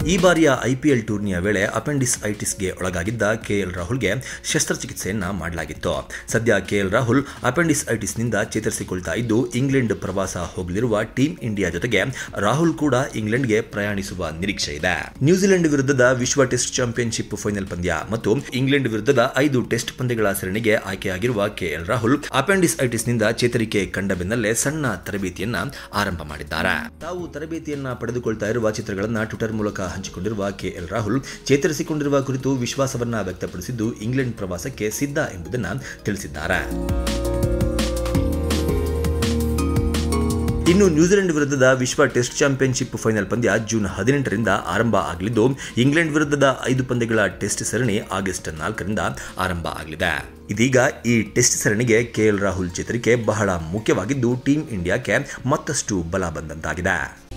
ಈ ಬಾರಿಯ ಐಪಿಎಲ್ ಟೂರ್ನಿಯ ವೇಳೆ ಅಪೆಂಡಿಸ್ ಐಟಿಸ್ಗೆ ಒಳಗಾಗಿದ್ದ ಕೆಎಲ್ ರಾಹುಲ್ಗೆ ಶಸ್ತ್ರಚಿಕಿತ್ಸೆಯನ್ನ ಮಾಡಲಾಗಿತ್ತು ಸದ್ಯ ಕೆಎಲ್ ರಾಹುಲ್ ಅಪೆಂಡಿಸ್ ಐಟಿಸ್ನಿಂದ ಚೇತರಿಸಿಕೊಳ್ತಾ ಇದ್ದು ಇಂಗ್ಲೆಂಡ್ ಪ್ರವಾಸ ಹೋಗಲಿರುವ ಟೀಂ ಇಂಡಿಯಾ ಜೊತೆಗೆ ರಾಹುಲ್ ಕೂಡ ಇಂಗ್ಲೆಂಡ್ಗೆ ಪ್ರಯಾಣಿಸುವ ನಿರೀಕ್ಷೆ ಇದೆ ನ್ಯೂಜಿಲೆಂಡ್ ವಿರುದ್ಧದ ವಿಶ್ವ ಟೆಸ್ಟ್ ಚಾಂಪಿಯನ್ಶಿಪ್ ಫೈನಲ್ ಪಂದ್ಯ ಮತ್ತು ಇಂಗ್ಲೆಂಡ್ ವಿರುದ್ಧದ ಐದು ಟೆಸ್ಟ್ ಪಂದ್ಯಗಳ ಸರಣಿಗೆ ಆಯ್ಕೆಯಾಗಿರುವ ಕೆಎಲ್ ರಾಹುಲ್ ಅಪೆಂಡಿಸ್ ಐಟಿಸ್ನಿಂದ ಚೇತರಿಕೆ ಕಂಡ ಬೆನ್ನಲ್ಲೇ ಸಣ್ಣ ತರಬೇತಿಯನ್ನ ಆರಂಭ ಮಾಡಿದ್ದಾರೆ ತಾವು ತರಬೇತಿಯನ್ನ ಪಡೆದುಕೊಳ್ತಾ ಇರುವ ಚಿತ್ರಗಳನ್ನ ಟ್ವಿಟರ್ ಮೂಲಕ ಹಂಚಿಕೊಂಡಿರುವ ಕೆಎಲ್ ರಾಹುಲ್ ಚೇತರಿಸಿಕೊಂಡಿರುವ ಕುರಿತು ವಿಶ್ವಾಸವನ್ನ ವ್ಯಕ್ತಪಡಿಸಿದ್ದು ಇಂಗ್ಲೆಂಡ್ ಪ್ರವಾಸಕ್ಕೆ ಸಿದ್ಧ ಎಂಬುದನ್ನು ತಿಳಿಸಿದ್ದಾರೆ ಇನ್ನು ನ್ಯೂಜಿಲೆಂಡ್ ವಿರುದ್ಧದ ವಿಶ್ವ ಟೆಸ್ಟ್ ಚಾಂಪಿಯನ್ಶಿಪ್ ಫೈನಲ್ ಪಂದ್ಯ ಜೂನ್ ಹದಿನೆಂಟರಿಂದ ಆರಂಭ ಆಗಲಿದ್ದು ಇಂಗ್ಲೆಂಡ್ ವಿರುದ್ಧದ ಐದು ಪಂದ್ಯಗಳ ಟೆಸ್ಟ್ ಸರಣಿ ಆಗಸ್ಟ್ ನಾಲ್ಕರಿಂದ ಆರಂಭ ಆಗಲಿದೆ ಇದೀಗ ಈ ಟೆಸ್ಟ್ ಸರಣಿಗೆ ಕೆಎಲ್ ರಾಹುಲ್ ಚೇತರಿಕೆ ಬಹಳ ಮುಖ್ಯವಾಗಿದ್ದು ಟೀಂ ಇಂಡಿಯಾಕ್ಕೆ ಮತ್ತಷ್ಟು ಬಲ ಬಂದಂತಾಗಿದೆ